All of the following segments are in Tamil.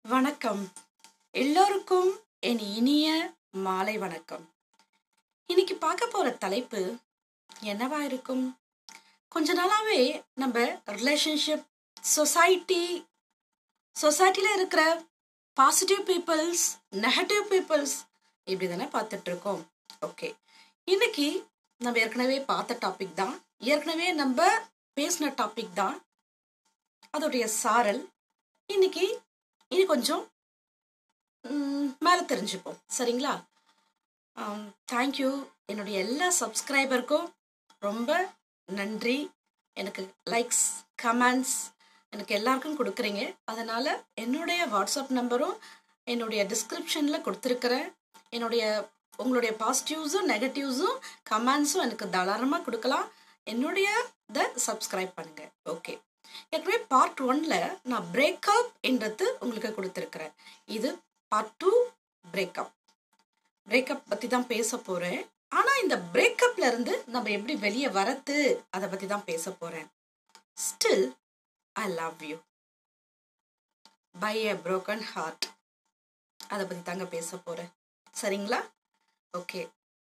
வணக்கம் எல்லோருக்கும் என் இனிய மாலை வணக்கம் இன்னைக்கு பார்க்க போற தலைப்பு என்னவா இருக்கும் கொஞ்ச நாளாவே நம்ம ரிலேஷன்ஷிப் சொசைட்டி சொசைட்டில இருக்கிற பாசிட்டிவ் பீப்புள்ஸ் நெகட்டிவ் பீப்புள்ஸ் இப்படி தானே பார்த்துட்டு இருக்கோம் ஓகே இன்னைக்கு நம்ம ஏற்கனவே பார்த்த டாபிக் தான் ஏற்கனவே நம்ம பேசின டாபிக் தான் அதோடைய சாரல் இன்னைக்கு இனி கொஞ்சம் மேலே தெரிஞ்சுப்போம் சரிங்களா தேங்க்யூ என்னுடைய எல்லா சப்ஸ்கிரைபருக்கும் ரொம்ப நன்றி எனக்கு லைக்ஸ் கமெண்ட்ஸ் எனக்கு எல்லாருக்கும் கொடுக்குறீங்க அதனால் என்னுடைய வாட்ஸ்அப் நம்பரும் என்னுடைய டிஸ்கிரிப்ஷனில் கொடுத்துருக்குறேன் என்னுடைய உங்களுடைய பாசிட்டிவ்ஸும் நெகட்டிவ்ஸும் கமெண்ட்ஸும் எனக்கு தாராளமாக கொடுக்கலாம் என்னுடைய த சப்ஸ்கிரைப் பண்ணுங்கள் ஓகே ஏற்கனவே பார்ட் ஒன்ல நான் பிரேக்கப் என்றது உங்களுக்கு கொடுத்துருக்குறேன் இது பார்ட் டூ பிரேக்கப் பிரேக்கப் பற்றி தான் பேச போகிறேன் ஆனால் இந்த பிரேக்கப்ல இருந்து நம்ம எப்படி வெளியே வரது அதை பற்றி தான் பேச போகிறேன் still I love you by a broken heart அதை பற்றி தாங்க பேச போகிறேன் சரிங்களா ஓகே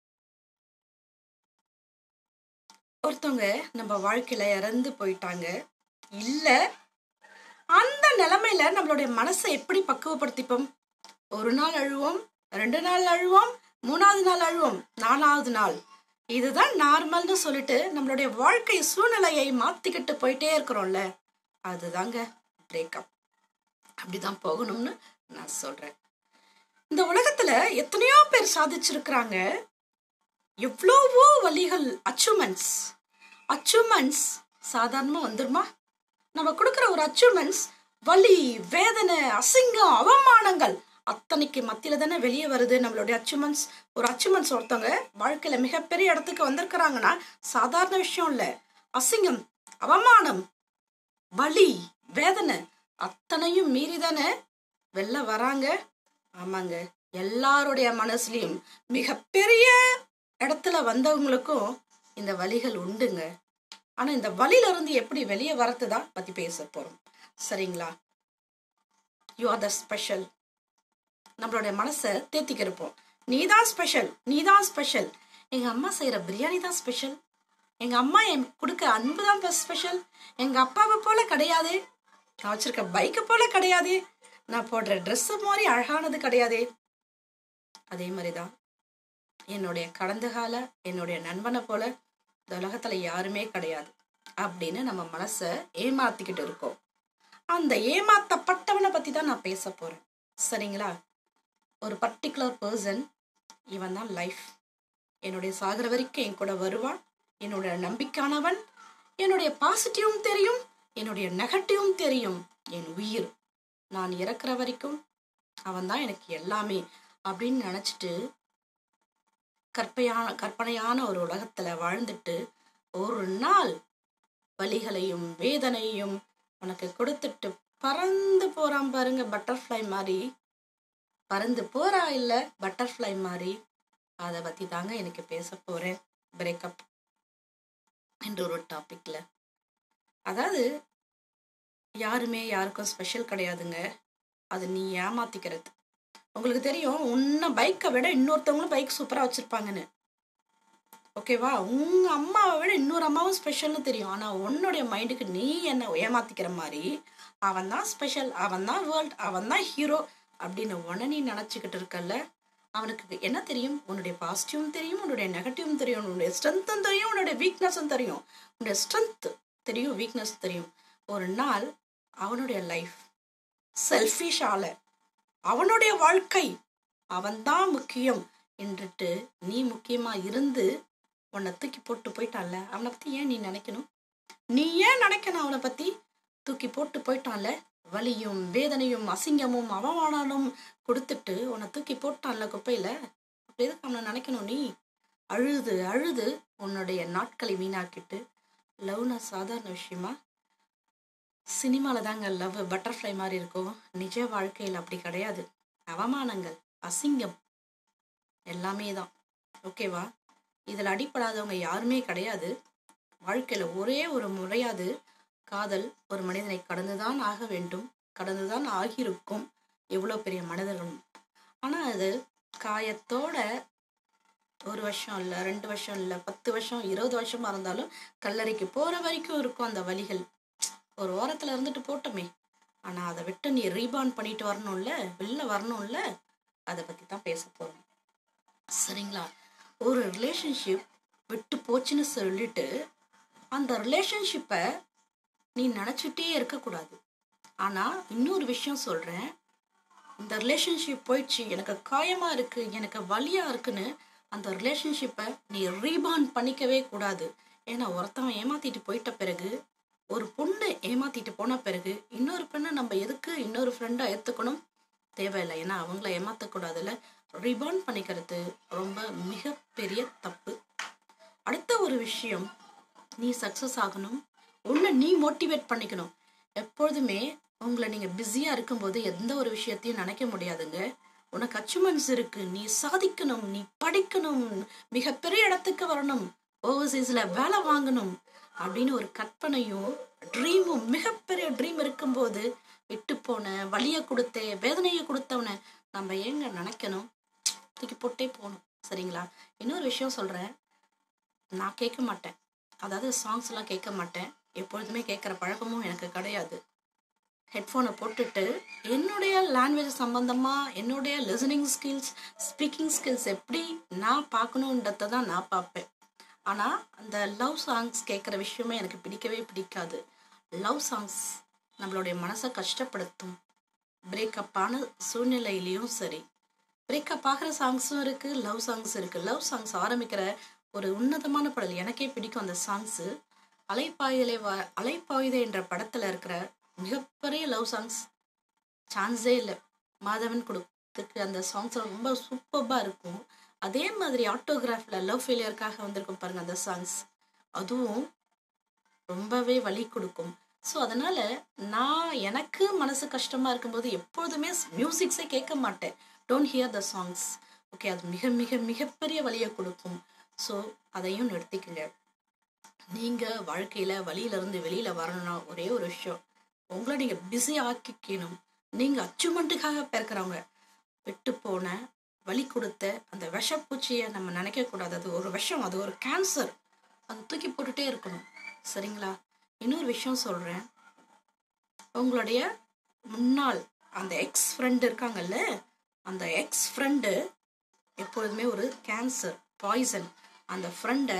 ஒருத்தவங்க நம்ம வாழ்க்கையில இறந்து போயிட்டாங்க இல்ல அந்த நிலைமையில நம்மளுடைய மனசை எப்படி பக்குவப்படுத்திப்போம் ஒரு நாள் அழுவோம் ரெண்டு நாள் அழுவோம் மூணாவது நாள் அழுவோம் நாலாவது நாள் இதுதான் நார்மல்னு சொல்லிட்டு நம்மளுடைய வாழ்க்கை சூழ்நிலையை மாத்திக்கிட்டு போயிட்டே இருக்கிறோம்ல அதுதாங்க பிரேக்கப் அப்படிதான் போகணும்னு நான் சொல்றேன் இந்த உலகத்துல எத்தனையோ பேர் சாதிச்சிருக்கிறாங்க எவ்வளவோ வழிகள் அச்சீவ்மெண்ட்ஸ் அச்சீவ்மெண்ட்ஸ் சாதாரணமா வந்துருமா நம்ம கொடுக்குற ஒரு அச்சீவ்மெண்ட்ஸ் வலி வேதனை அசிங்கம் அவமானங்கள் அத்தனைக்கு மத்தியில தானே வெளியே வருது நம்மளுடைய அச்சீவ்மெண்ட்ஸ் ஒரு அச்சீவ்மெண்ட்ஸ் ஒருத்தவங்க வாழ்க்கையில மிகப்பெரிய இடத்துக்கு வந்திருக்கிறாங்கன்னா சாதாரண விஷயம் இல்ல அசிங்கம் அவமானம் வலி வேதனை அத்தனையும் மீறி தானே வெளில வராங்க ஆமாங்க எல்லாருடைய மனசுலயும் மிகப்பெரிய இடத்துல வந்தவங்களுக்கும் இந்த வழிகள் உண்டுங்க ஆனா இந்த வழியில இருந்து எப்படி வெளியே வரதுதான் பத்தி பேச போறோம் சரிங்களா யூ ஆர் த ஸ்பெஷல் நம்மளுடைய மனசை தேத்திக்க இருப்போம் நீ தான் ஸ்பெஷல் நீ தான் ஸ்பெஷல் எங்க அம்மா செய்யற பிரியாணி தான் ஸ்பெஷல் எங்க அம்மா என் கொடுக்க அன்பு தான் ஸ்பெஷல் எங்க அப்பாவை போல கிடையாது நான் வச்சிருக்க பைக்கை போல கிடையாது நான் போடுற ட்ரெஸ் மாதிரி அழகானது கிடையாது அதே மாதிரிதான் என்னுடைய கடந்த கால என்னுடைய நண்பனை போல இந்த உலகத்துல யாருமே கிடையாது அப்படின்னு நம்ம மனச ஏமாத்திக்கிட்டு இருக்கோம் அந்த ஏமாத்தப்பட்டவனை பத்தி தான் நான் பேச போறேன் சரிங்களா ஒரு பர்டிகுலர் பர்சன் இவன் தான் லைஃப் என்னுடைய சாகர வரைக்கும் என் கூட வருவான் என்னோட நம்பிக்கையானவன் என்னுடைய பாசிட்டிவும் தெரியும் என்னுடைய நெகட்டிவும் தெரியும் என் உயிர் நான் இறக்குற வரைக்கும் அவன் தான் எனக்கு எல்லாமே அப்படின்னு நினைச்சிட்டு கற்பையான கற்பனையான ஒரு உலகத்துல வாழ்ந்துட்டு ஒரு நாள் வலிகளையும் வேதனையும் உனக்கு கொடுத்துட்டு பறந்து போறான் பாருங்க பட்டர்ஃப்ளை மாதிரி பறந்து போறா இல்ல பட்டர்ஃப்ளை மாதிரி அதை பத்தி தாங்க எனக்கு பேச போறேன் பிரேக்கப் என்ற ஒரு டாபிக்ல அதாவது யாருமே யாருக்கும் ஸ்பெஷல் கிடையாதுங்க அது நீ ஏமாத்திக்கிறது உங்களுக்கு தெரியும் உன்ன பைக்கை விட இன்னொருத்தவங்களும் பைக் சூப்பராக வச்சுருப்பாங்கன்னு ஓகேவா உங்க அம்மாவை விட இன்னொரு அம்மாவும் ஸ்பெஷல்னு தெரியும் ஆனால் உன்னுடைய மைண்டுக்கு நீ என்ன ஏமாத்திக்கிற மாதிரி அவன் தான் ஸ்பெஷல் அவன் தான் வேர்ல்ட் அவன் தான் ஹீரோ அப்படின்னு உடனே நீ நினச்சிக்கிட்டு இருக்கல்ல அவனுக்கு என்ன தெரியும் உன்னுடைய பாசிட்டிவும் தெரியும் உன்னுடைய நெகட்டிவும் தெரியும் உன்னுடைய ஸ்ட்ரென்த்தும் தெரியும் உன்னுடைய வீக்னஸும் தெரியும் உன்னுடைய ஸ்ட்ரென்த் தெரியும் வீக்னஸ் தெரியும் ஒரு நாள் அவனுடைய லைஃப் செல்ஃபிஷால அவனுடைய வாழ்க்கை அவன்தான் முக்கியம் என்றுட்டு நீ முக்கியமா இருந்து உன்னை தூக்கி போட்டு போயிட்டான்ல அவனை பத்தி ஏன் நீ நினைக்கணும் நீ ஏன் நினைக்கணும் அவனை பத்தி தூக்கி போட்டு போயிட்டான்ல வலியும் வேதனையும் அசிங்கமும் அவமானமும் கொடுத்துட்டு உன்னை தூக்கி போட்டான்ல குப்பையில அப்படி எதுக்கு அவனை நினைக்கணும் நீ அழுது அழுது உன்னுடைய நாட்களை வீணாக்கிட்டு லவ்னா சாதாரண விஷயமா சினிமால தாங்க லவ் பட்டர்ஃப்ளை மாதிரி இருக்கும் நிஜ வாழ்க்கையில் அப்படி கிடையாது அவமானங்கள் அசிங்கம் எல்லாமே தான் ஓகேவா இதில் அடிப்படாதவங்க யாருமே கிடையாது வாழ்க்கையில் ஒரே ஒரு முறையாது காதல் ஒரு மனிதனை கடந்துதான் ஆக வேண்டும் கடந்துதான் ஆகியிருக்கும் எவ்வளோ பெரிய மனிதர்கள் ஆனால் அது காயத்தோட ஒரு வருஷம் இல்லை ரெண்டு வருஷம் இல்லை பத்து வருஷம் இருபது வருஷமா இருந்தாலும் கல்லறைக்கு போகிற வரைக்கும் இருக்கும் அந்த வலிகள் ஒரு ஓரத்தில் இருந்துட்டு போட்டோமே ஆனால் அதை விட்டு நீ ரீபான் பண்ணிட்டு வரணும்ல வெளில வரணும்ல அதை பற்றி தான் பேச போகிறோம் சரிங்களா ஒரு ரிலேஷன்ஷிப் விட்டு போச்சுன்னு சொல்லிட்டு அந்த ரிலேஷன்ஷிப்பை நீ நினச்சிட்டே இருக்கக்கூடாது ஆனால் இன்னொரு விஷயம் சொல்கிறேன் இந்த ரிலேஷன்ஷிப் போயிடுச்சு எனக்கு காயமாக இருக்குது எனக்கு வலியாக இருக்குன்னு அந்த ரிலேஷன்ஷிப்பை நீ ரீபான் பண்ணிக்கவே கூடாது ஏன்னா ஒருத்தவன் ஏமாத்திட்டு போயிட்ட பிறகு ஒரு பொண்ணு ஏமாத்திட்டு போன பிறகு இன்னொரு பெண்ணை நம்ம எதுக்கு இன்னொரு ஃப்ரெண்டை ஏற்றுக்கணும் தேவையில்லை ஏன்னா அவங்கள ஏமாற்றக்கூடாதுல்ல ரீபான் பண்ணிக்கிறது ரொம்ப மிகப்பெரிய தப்பு அடுத்த ஒரு விஷயம் நீ சக்ஸஸ் ஆகணும் உன்னை நீ மோட்டிவேட் பண்ணிக்கணும் எப்பொழுதுமே உங்களை நீங்கள் பிஸியாக இருக்கும்போது எந்த ஒரு விஷயத்தையும் நினைக்க முடியாதுங்க உனக்கு அச்சீவ்மெண்ட்ஸ் இருக்கு நீ சாதிக்கணும் நீ படிக்கணும் மிகப்பெரிய இடத்துக்கு வரணும் ஓவர்சீஸில் வேலை வாங்கணும் அப்படின்னு ஒரு கற்பனையும் ட்ரீமும் மிகப்பெரிய ட்ரீம் இருக்கும்போது விட்டு போன வழியை கொடுத்தே வேதனையை கொடுத்தவனை நம்ம ஏங்க நினைக்கணும் தூக்கி போட்டே போகணும் சரிங்களா இன்னொரு விஷயம் சொல்கிறேன் நான் கேட்க மாட்டேன் அதாவது சாங்ஸ் எல்லாம் கேட்க மாட்டேன் எப்பொழுதுமே கேட்குற பழக்கமும் எனக்கு கிடையாது ஹெட்ஃபோனை போட்டுட்டு என்னுடைய லாங்குவேஜ் சம்மந்தமாக என்னுடைய லிசனிங் ஸ்கில்ஸ் ஸ்பீக்கிங் ஸ்கில்ஸ் எப்படி நான் பார்க்கணுன்றத தான் நான் பார்ப்பேன் ஆனால் அந்த லவ் சாங்ஸ் கேட்குற விஷயமே எனக்கு பிடிக்கவே பிடிக்காது லவ் சாங்ஸ் நம்மளுடைய மனசை கஷ்டப்படுத்தும் பிரேக்கப்பான சூழ்நிலையிலையும் சரி பிரேக்கப் ஆகிற சாங்ஸும் இருக்குது லவ் சாங்ஸ் இருக்குது லவ் சாங்ஸ் ஆரம்பிக்கிற ஒரு உன்னதமான பாடல் எனக்கே பிடிக்கும் அந்த சாங்ஸு அலைப்பாயுதலே வா அலைப்பாயுதே என்ற படத்தில் இருக்கிற மிகப்பெரிய லவ் சாங்ஸ் சான்ஸே இல்லை மாதவன் கொடுத்துக்கு அந்த சாங்ஸ் ரொம்ப சூப்பராக இருக்கும் அதே மாதிரி ஆட்டோகிராஃபில் லவ் ஃபெயிலியருக்காக வந்திருக்கும் பாருங்க அந்த சாங்ஸ் அதுவும் ரொம்பவே வலி கொடுக்கும் ஸோ அதனால நான் எனக்கு மனசு கஷ்டமா இருக்கும்போது எப்பொழுதுமே மியூசிக்ஸே கேட்க மாட்டேன் don't hear the songs okay அது மிக மிக மிகப்பெரிய வழியை கொடுக்கும் ஸோ அதையும் நிறுத்திக்குங்க நீங்கள் வாழ்க்கையில் வழியிலேருந்து வெளியில் வரணும்னா ஒரே ஒரு விஷயம் உங்களை நீங்கள் பிஸி ஆக்கிக்கணும் நீங்கள் அச்சீவ்மெண்ட்டுக்காக பிறக்கிறவங்க விட்டு போன வலி கொடுத்த அந்த விஷப்பூச்சியை நம்ம நினைக்கக்கூடாது அது ஒரு விஷம் அது ஒரு கேன்சர் அது தூக்கி போட்டுட்டே இருக்கணும் சரிங்களா இன்னொரு விஷயம் சொல்கிறேன் உங்களுடைய முன்னாள் அந்த எக்ஸ் ஃப்ரெண்டு இருக்காங்கல்ல அந்த எக்ஸ் ஃப்ரெண்டு எப்பொழுதுமே ஒரு கேன்சர் பாய்சன் அந்த ஃப்ரெண்டை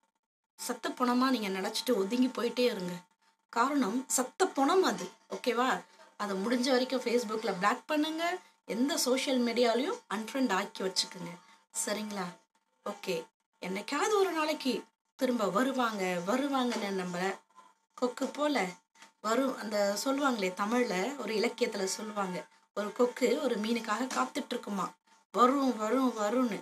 சத்த பணமாக நீங்கள் நினச்சிட்டு ஒதுங்கி போயிட்டே இருங்க காரணம் சத்த பணம் அது ஓகேவா அதை முடிஞ்ச வரைக்கும் ஃபேஸ்புக்கில் பிளாக் பண்ணுங்க எந்த சோஷியல் மீடியாலையும் அன்ஃப்ரெண்ட் ஆக்கி வச்சுக்கோங்க சரிங்களா ஓகே என்னைக்காவது ஒரு நாளைக்கு திரும்ப வருவாங்க வருவாங்கன்னு நம்ம கொக்கு போல வரும் அந்த சொல்லுவாங்களே தமிழில் ஒரு இலக்கியத்தில் சொல்லுவாங்க ஒரு கொக்கு ஒரு மீனுக்காக காத்துட்டு இருக்குமா வரும் வரும் வரும்னு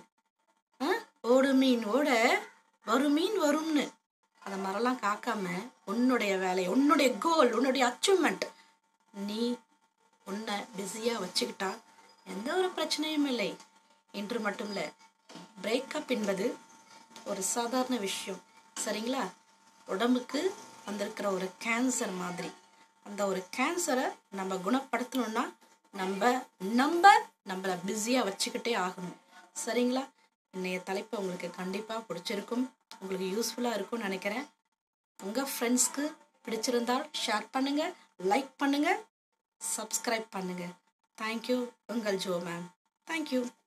ஓடு மீன் ஓட வரும் மீன் வரும்னு அதை மாதிரிலாம் காக்காம உன்னுடைய வேலை உன்னுடைய கோல் உன்னுடைய அச்சீவ்மெண்ட் நீ உன்னை பிஸியாக வச்சுக்கிட்டா எந்த ஒரு பிரச்சனையும் இல்லை என்று மட்டும் இல்லை பிரேக்கப் என்பது ஒரு சாதாரண விஷயம் சரிங்களா உடம்புக்கு வந்திருக்கிற ஒரு கேன்சர் மாதிரி அந்த ஒரு கேன்சரை நம்ம குணப்படுத்தணும்னா நம்ம நம்ம நம்மளை பிஸியாக வச்சுக்கிட்டே ஆகணும் சரிங்களா இன்றைய தலைப்பு உங்களுக்கு கண்டிப்பாக பிடிச்சிருக்கும் உங்களுக்கு யூஸ்ஃபுல்லாக இருக்கும்னு நினைக்கிறேன் உங்கள் ஃப்ரெண்ட்ஸ்க்கு பிடிச்சிருந்தால் ஷேர் பண்ணுங்கள் லைக் பண்ணுங்கள் சப்ஸ்கிரைப் பண்ணுங்கள் தேங்க்யூ உங்கள் ஜோ மேம் தேங்க்யூ